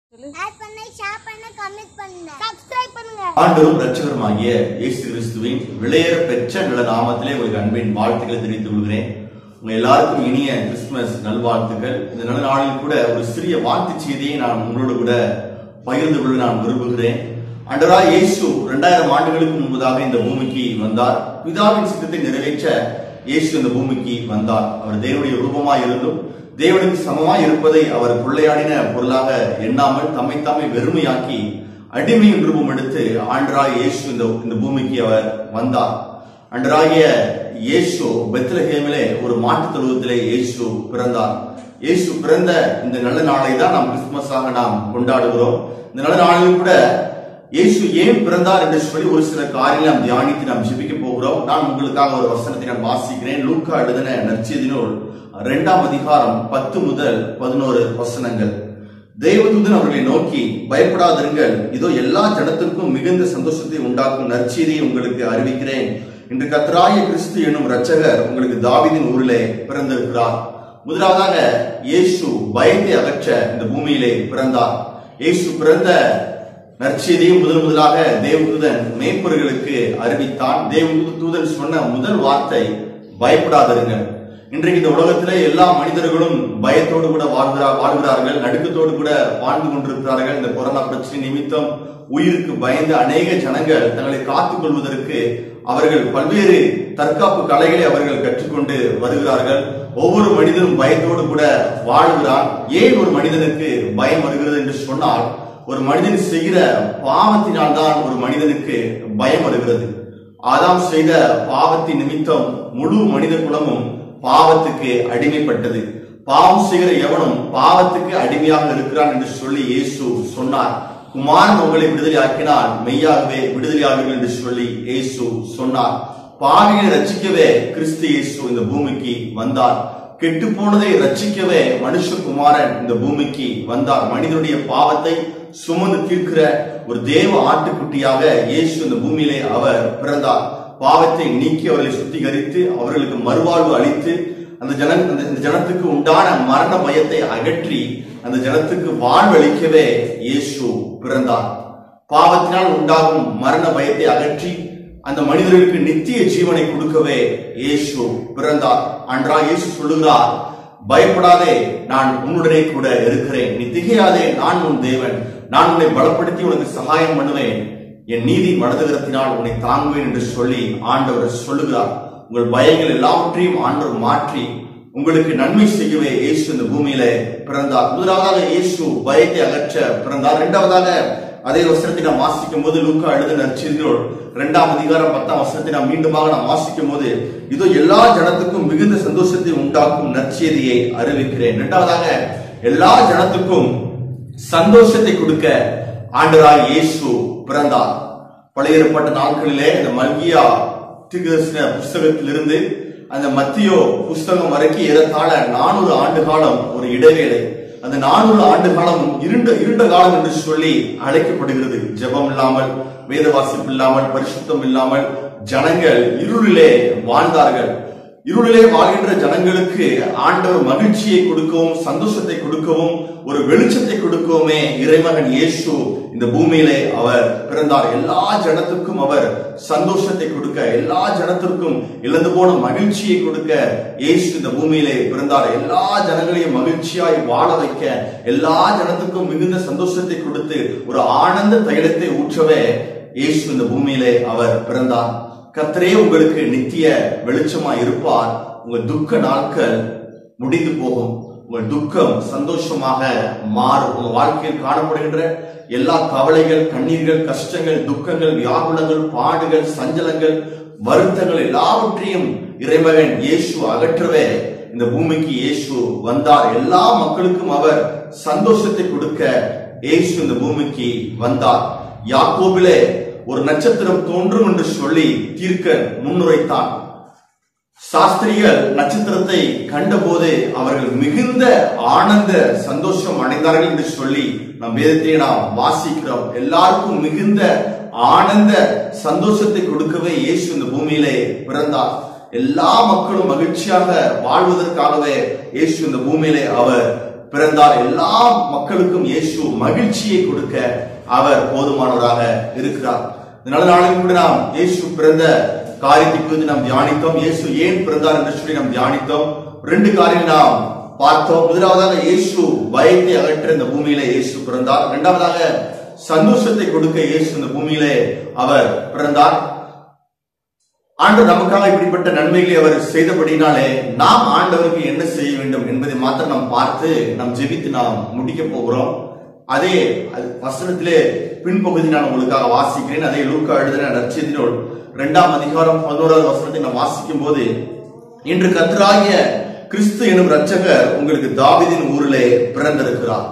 add பண்ண share பண்ண comment பண்ணுங்க சப்ஸ்கிரைப் பண்ணுங்க ஆண்டவரும் இரட்சகருமாகிய இயேசு கிறிஸ்துவின் விளையேற பெற்ற நல்ல நாமத்திலே உங்களுக்கு அன்பின் வாழ்த்துக்களை தெரிவித்துக் கொள்கிறேன் உங்க எல்லாருக்கும் இனிய கிறிஸ்துமஸ் நல்வாழ்த்துக்கள் இந்த நல்ல நாளில் கூட ஒரு சிறிய வாழ்த்து செய்தியை நான் உங்களோடு கூட பகிர்ந்து கொள்ள நான் விரும்புகிறேன் ஆண்டவராய் இயேசு இரண்டாயிரம் ஆண்டுகளுக்கு முன்பதாக இந்த பூமிக்கு வந்தார் பிதாவின் சித்தத்தை நிறைவேற்ற இயேசு இந்த பூமிக்கு வந்தார் அவர் தேவனுடைய ரூபமாய் இருந்தும் தேவனுக்கு சமமாய் இருப்பதை அவர் பிள்ளையாடின பொருளாக எண்ணாமல் தம்மை தாமே வெறுமையாக்கி அடிமையின் ரூபம் எடுத்து ஆண்டராய் இயேசு இந்த இந்த பூமிக்கு அவர் வந்தார் அன்றராகிய இயேசு பெத்லஹேமிலே ஒரு மாட்டுத் தொழுவத்திலே இயேசு பிறந்தார் இயேசு பிறந்த இந்த நல்ல நாளை தான் நாம் கிறிஸ்துமஸாக நாம் கொண்டாடுகிறோம் இந்த நல்ல நாளில் கூட இயேசு ஏன் பிறந்தார் என்று சொல்லி ஒரு சில காரியங்களை நாம் தியானித்து நாம் ஜெபிக்க போகிறோம் நான் உங்களுக்காக ஒரு வசனத்தை நான் வாசிக்கிறேன் லூக்கா எழுதின நற்செய்தி நூல் இரண்டாம் அதிகாரம் பத்து முதல் பதினோரு வசனங்கள் தேவதூதன் அவர்களை நோக்கி பயப்படாதிருங்கள் இதோ எல்லா ஜனத்திற்கும் மிகுந்த சந்தோஷத்தை உண்டாக்கும் நற்செய்தியை உங்களுக்கு அறிவிக்கிறேன் இன்று கத்தராய கிறிஸ்து என்னும் இரட்சகர் உங்களுக்கு தாவீதின் ஊரிலே பிறந்திருக்கிறார் முதலாவதாக இயேசு பயத்தை அகற்ற இந்த பூமியிலே பிறந்தார் இயேசு பிறந்த நற்செய்தியை முதல் முதலாக தேவதூதன் மேய்ப்பர்களுக்கு அறிவித்தான் தேவதூதன் சொன்ன முதல் வார்த்தை பயப்படாதிருங்கள் இன்றைக்கு இந்த உலகத்திலே எல்லா மனிதர்களும் பயத்தோடு கூட வாழ்கிறார் வாழ்கிறார்கள் நடுக்கத்தோடு கூட வாழ்ந்து கொண்டிருக்கிறார்கள் இந்த கொரோனா பிரச்சனை நிமித்தம் உயிருக்கு பயந்து அநேக ஜனங்கள் தங்களை காத்துக் கொள்வதற்கு அவர்கள் பல்வேறு தற்காப்பு கலைகளை அவர்கள் கற்றுக்கொண்டு வருகிறார்கள் ஒவ்வொரு மனிதனும் பயத்தோடு கூட வாழ்கிறான் ஏன் ஒரு மனிதனுக்கு பயம் வருகிறது என்று சொன்னால் ஒரு மனிதன் செய்கிற பாவத்தினால் தான் ஒரு மனிதனுக்கு பயம் வருகிறது ஆதாம் செய்த பாவத்தின் நிமித்தம் முழு மனித குலமும் பாவத்துக்கு அடிமைப்பட்டது பாவம் செய்கிற எவனும் பாவத்துக்கு அடிமையாக இருக்கிறான் என்று சொல்லி இயேசு சொன்னார் குமாரன் உங்களை விடுதலையாக்கினால் மெய்யாகவே விடுதலையாவீர்கள் என்று சொல்லி இயேசு சொன்னார் பாவியை ரட்சிக்கவே கிறிஸ்து இயேசு இந்த பூமிக்கு வந்தார் கெட்டு போனதை ரட்சிக்கவே மனுஷகுமாரன் இந்த பூமிக்கு வந்தார் மனிதனுடைய பாவத்தை சுமந்து தீர்க்கிற ஒரு தேவ ஆட்டுக்குட்டியாக இயேசு இந்த பூமியிலே அவர் பிறந்தார் பாவத்தை நீக்கி அவர்களை சுத்திகரித்து அவர்களுக்கு மறுவாழ்வு அளித்து அந்த ஜன அந்த இந்த ஜனத்துக்கு உண்டான மரண பயத்தை அகற்றி அந்த ஜனத்துக்கு வாழ்வளிக்கவே இயேசு பிறந்தார் பாவத்தினால் உண்டாகும் மரண பயத்தை அகற்றி அந்த மனிதர்களுக்கு நித்திய ஜீவனை கொடுக்கவே இயேசு பிறந்தார் அன்றா இயேசு சொல்லுகிறார் பயப்படாதே நான் உன்னுடனே கூட இருக்கிறேன் நீ திகையாதே நான் உன் தேவன் நான் உன்னை பலப்படுத்தி உனக்கு சகாயம் பண்ணுவேன் என் நீதி மனதுகரத்தினால் உன்னை தாங்குவேன் என்று சொல்லி ஆண்டவர் சொல்லுகிறார் உங்கள் பயங்கள் எல்லாவற்றையும் ஆண்டவர் மாற்றி உங்களுக்கு நன்மை செய்யவே இயேசு இந்த பூமியில பிறந்தார் முதலாவதாக இயேசு பயத்தை அகற்ற பிறந்தார் இரண்டாவதாக அதே வசனத்தை நாம் வாசிக்கும் போது லூக்கா எழுத நற்செய்தியோடு இரண்டாம் அதிகாரம் பத்தாம் வசனத்தை நாம் மீண்டுமாக நாம் வாசிக்கும் போது இதோ எல்லா ஜனத்துக்கும் மிகுந்த சந்தோஷத்தை உண்டாக்கும் நற்செய்தியை அறிவிக்கிறேன் இரண்டாவதாக எல்லா ஜனத்துக்கும் சந்தோஷத்தை கொடுக்க ஆண்டராய் இயேசு பிறந்தார் பழைய ஏற்பட்ட நாட்களிலே இந்த மல்கியா தீர்க்கதரிசன புஸ்தகத்திலிருந்து அந்த மத்தியோ புஸ்தகம் வரைக்கும் ஏறத்தாழ நானூறு ஆண்டு காலம் ஒரு இடைவேளை அந்த நானூறு ஆண்டு காலம் இருண்ட இருண்ட காலம் என்று சொல்லி அழைக்கப்படுகிறது ஜெபம் இல்லாமல் வேத வாசிப்பு இல்லாமல் பரிசுத்தம் இல்லாமல் ஜனங்கள் இருளிலே வாழ்ந்தார்கள் இருளிலே வாழ்கின்ற ஜனங்களுக்கு ஆண்டவர் மகிழ்ச்சியை கொடுக்கவும் சந்தோஷத்தை கொடுக்கவும் ஒரு வெளிச்சத்தை கொடுக்கவுமே இறைமகன் இயேசு இந்த பூமியிலே அவர் பிறந்தார் எல்லா ஜனத்துக்கும் அவர் சந்தோஷத்தை கொடுக்க எல்லா ஜனத்திற்கும் இழந்து போன மகிழ்ச்சியை கொடுக்க இயேசு இந்த பூமியிலே பிறந்தார் எல்லா ஜனங்களையும் மகிழ்ச்சியாய் வாழ வைக்க எல்லா ஜனத்துக்கும் மிகுந்த சந்தோஷத்தை கொடுத்து ஒரு ஆனந்த தைலத்தை ஊற்றவே இயேசு இந்த பூமியிலே அவர் பிறந்தார் கர்த்தரே உங்களுக்கு நித்திய வெளிச்சமா இருப்பார் உங்கள் துக்க நாட்கள் முடிந்து போகும் உங்கள் துக்கம் சந்தோஷமாக மாறும் உங்க வாழ்க்கையில் காணப்படுகின்ற எல்லா கவலைகள் கண்ணீர்கள் கஷ்டங்கள் துக்கங்கள் வியாகுலங்கள் பாடுகள் சஞ்சலங்கள் வருத்தங்கள் எல்லாவற்றையும் இறைமகன் இயேசு அகற்றவே இந்த பூமிக்கு இயேசு வந்தார் எல்லா மக்களுக்கும் அவர் சந்தோஷத்தை கொடுக்க இயேசு இந்த பூமிக்கு வந்தார் யாக்கோபிலே ஒரு நட்சத்திரம் தோன்றும் என்று சொல்லி தீர்க்க முன்னுரைத்தான் சாஸ்திரிகள் நட்சத்திரத்தை கண்டபோது அவர்கள் மிகுந்த ஆனந்த சந்தோஷம் அடைந்தார்கள் என்று சொல்லி நம் வேதத்தை நாம் வாசிக்கிறோம் எல்லாருக்கும் மிகுந்த ஆனந்த சந்தோஷத்தை கொடுக்கவே இயேசு இந்த பூமியிலே பிறந்தார் எல்லா மக்களும் மகிழ்ச்சியாக வாழ்வதற்காகவே இயேசு இந்த பூமியிலே அவர் பிறந்தார் எல்லா மக்களுக்கும் இயேசு மகிழ்ச்சியை கொடுக்க அவர் போதுமானவராக இருக்கிறார் இதனால நாளைக்கு கூட நாம் இயேசு பிறந்த காரியத்தை குறித்து நாம் தியானித்தோம் இயேசு ஏன் பிறந்தார் என்று சொல்லி நாம் தியானித்தோம் ரெண்டு காரியம் நாம் பார்த்தோம் முதலாவதாக இயேசு பயத்தை அகற்ற இந்த பூமியிலே இயேசு பிறந்தார் இரண்டாவதாக சந்தோஷத்தை கொடுக்க இயேசு இந்த பூமியிலே அவர் பிறந்தார் ஆண்டு நமக்காக இப்படிப்பட்ட நன்மைகளை அவர் செய்தபடினாலே நாம் ஆண்டவருக்கு என்ன செய்ய வேண்டும் என்பதை மாத்திரம் நாம் பார்த்து நாம் ஜெபித்து நாம் முடிக்க போகிறோம் அதே அது வசனத்திலே பின்பகுதி நான் உங்களுக்காக வாசிக்கிறேன் அதே லூக்கா எழுதின நற்செய்தினோடு இரண்டாம் அதிகாரம் பதினோராவது வசனத்தை நான் வாசிக்கும் போது இன்று கர்த்தராகிய கிறிஸ்து எனும் இரட்சகர் உங்களுக்கு தாவீதின் ஊரிலே பிறந்திருக்கிறார்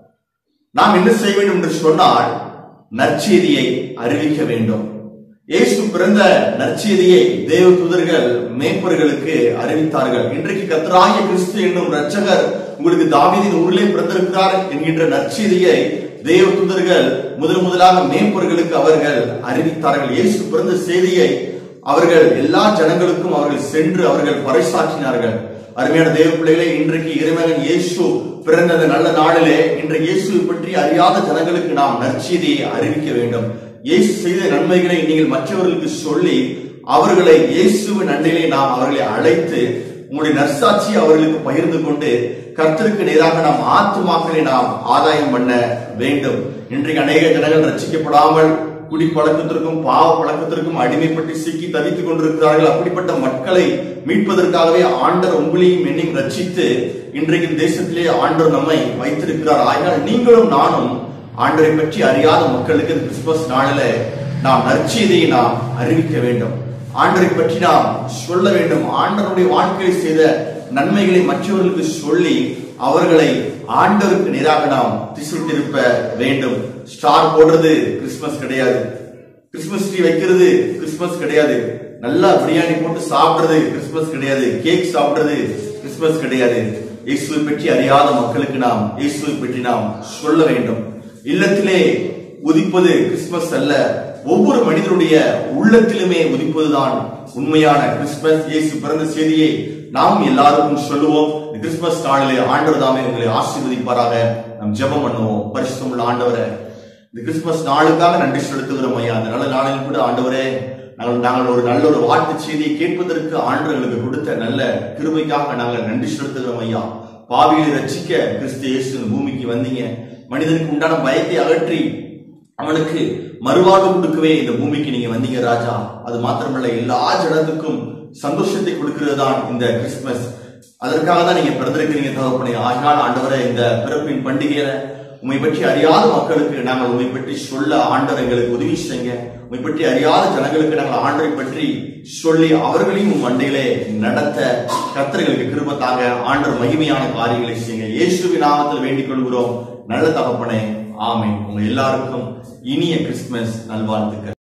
நாம் என்ன செய்ய வேண்டும் என்று சொன்னால் நற்செய்தியை அறிவிக்க வேண்டும் இயேசு பிறந்த நற்செய்தியை தேவ தூதர்கள் மேய்ப்பர்களுக்கு அறிவித்தார்கள் இன்றைக்கு கர்த்தராகிய கிறிஸ்து என்னும் இரட்சகர் உங்களுக்கு தாவீதின் ஊரிலே பிறந்திருக்கிறார் என்கின்ற நற்செய்தியை தேவ தூதர்கள் முதல் முதலாக மேய்ப்பர்களுக்கு அவர்கள் அறிவித்தார்கள் இயேசு பிறந்த செய்தியை அவர்கள் எல்லா ஜனங்களுக்கும் அவர்கள் சென்று அவர்கள் பறைசாற்றினார்கள் அருமையான தேவ பிள்ளைகளே இன்றைக்கு இறைமகன் இயேசு பிறந்த அந்த நல்ல நாளிலே இன்றைக்கு இயேசுவை பற்றி அறியாத ஜனங்களுக்கு நாம் நற்செய்தியை அறிவிக்க வேண்டும் இயேசு செய்த நன்மைகளை நீங்கள் மற்றவர்களுக்கு சொல்லி அவர்களை இயேசுவின் அண்டையிலே நாம் அவர்களை அழைத்து உங்களுடைய நற்சாட்சி அவர்களுக்கு பகிர்ந்து கொண்டு கர்த்தருக்கு நேராக நாம் ஆத்துமாக்களை நாம் ஆதாயம் பண்ண வேண்டும் இன்றைக்கு அநேக ஜனங்கள் ரட்சிக்கப்படாமல் குடி பழக்கத்திற்கும் பாவ பழக்கத்திற்கும் அடிமைப்பட்டு சிக்கி தவித்துக் கொண்டிருக்கிறார்கள் அப்படிப்பட்ட மக்களை மீட்பதற்காகவே ஆண்டர் உங்களையும் என்னையும் ரட்சித்து இன்றைக்கு தேசத்திலே ஆண்டர் நம்மை வைத்திருக்கிறார் ஆகினால் நீங்களும் நானும் ஆண்டரை பற்றி அறியாத மக்களுக்கு இந்த கிறிஸ்துமஸ் நாளில நாம் நற்செய்தியை நாம் அறிவிக்க வேண்டும் ஆண்டரை பற்றி நாம் சொல்ல வேண்டும் ஆண்டருடைய வாழ்க்கையில் செய்த நன்மைகளை மற்றவர்களுக்கு சொல்லி அவர்களை ஆண்டவருக்கு நேராக நாம் திசை திருப்ப வேண்டும் ஸ்டார் போடுறது கிறிஸ்துமஸ் கிடையாது கிறிஸ்துமஸ் ட்ரீ வைக்கிறது கிறிஸ்துமஸ் கிடையாது நல்லா பிரியாணி போட்டு சாப்பிடுறது கிறிஸ்துமஸ் கிடையாது கேக் சாப்பிடுறது கிறிஸ்துமஸ் கிடையாது இயேசுவை பற்றி அறியாத மக்களுக்கு நாம் இயேசுவை பற்றி நாம் சொல்ல வேண்டும் இல்லத்திலே உதிப்பது கிறிஸ்துமஸ் அல்ல ஒவ்வொரு மனிதனுடைய உள்ளத்திலுமே உதிப்பதுதான் உண்மையான கிறிஸ்துமஸ் இயேசு பிறந்த செய்தியை நாம் எல்லாருக்கும் சொல்லுவோம் இந்த கிறிஸ்துமஸ் நாளிலே ஆண்டவர் தாமே உங்களை ஆசீர்வதிப்பாராக நாம் ஜெபம் பண்ணுவோம் பரிசுத்தமுள்ள ஆண்டவரை இந்த கிறிஸ்துமஸ் நாளுக்காக நன்றி செலுத்துகிறோம் ஐயா அந்த நல்ல நாளில் கூட ஆண்டவரே நாங்கள் நாங்கள் ஒரு நல்ல ஒரு வாழ்த்து செய்தியை கேட்பதற்கு ஆண்டவர்களுக்கு கொடுத்த நல்ல கிருபைக்காக நாங்கள் நன்றி செலுத்துகிறோம் ஐயா பாவியை ரட்சிக்க கிறிஸ்து இயேசு இந்த பூமிக்கு வந்தீங்க மனிதனுக்கு உண்டான பயத்தை அகற்றி அவனுக்கு மறுவாழ்வு கொடுக்கவே இந்த பூமிக்கு நீங்க வந்தீங்க ராஜா அது மாத்திரமல்ல எல்லா ஜனத்துக்கும் சந்தோஷத்தை கொடுக்கிறது தான் இந்த கிறிஸ்துமஸ் அதற்காக தான் நீங்க பிறந்திருக்கிறீங்க தகப்பனே ஆகினால் ஆண்டவரை இந்த பிறப்பின் பண்டிகையில உண்மை பற்றி அறியாத மக்களுக்கு நாங்கள் உண்மை பற்றி சொல்ல ஆண்டவர் எங்களுக்கு உதவி செய்யுங்க உண்மை பற்றி அறியாத ஜனங்களுக்கு நாங்கள் ஆண்டரை பற்றி சொல்லி அவர்களையும் உம் மண்டையிலே நடத்த கர்த்தர்களுக்கு கிருபத்தாங்க ஆண்டவர் மகிமையான காரியங்களை செய்யுங்க இயேசுவின் நாமத்தில் வேண்டிக் கொள்கிறோம் நல்ல தகப்பனே ஆமென் உங்க எல்லாருக்கும் இனிய கிறிஸ்துமஸ் நல்வாழ்த்துக்கள்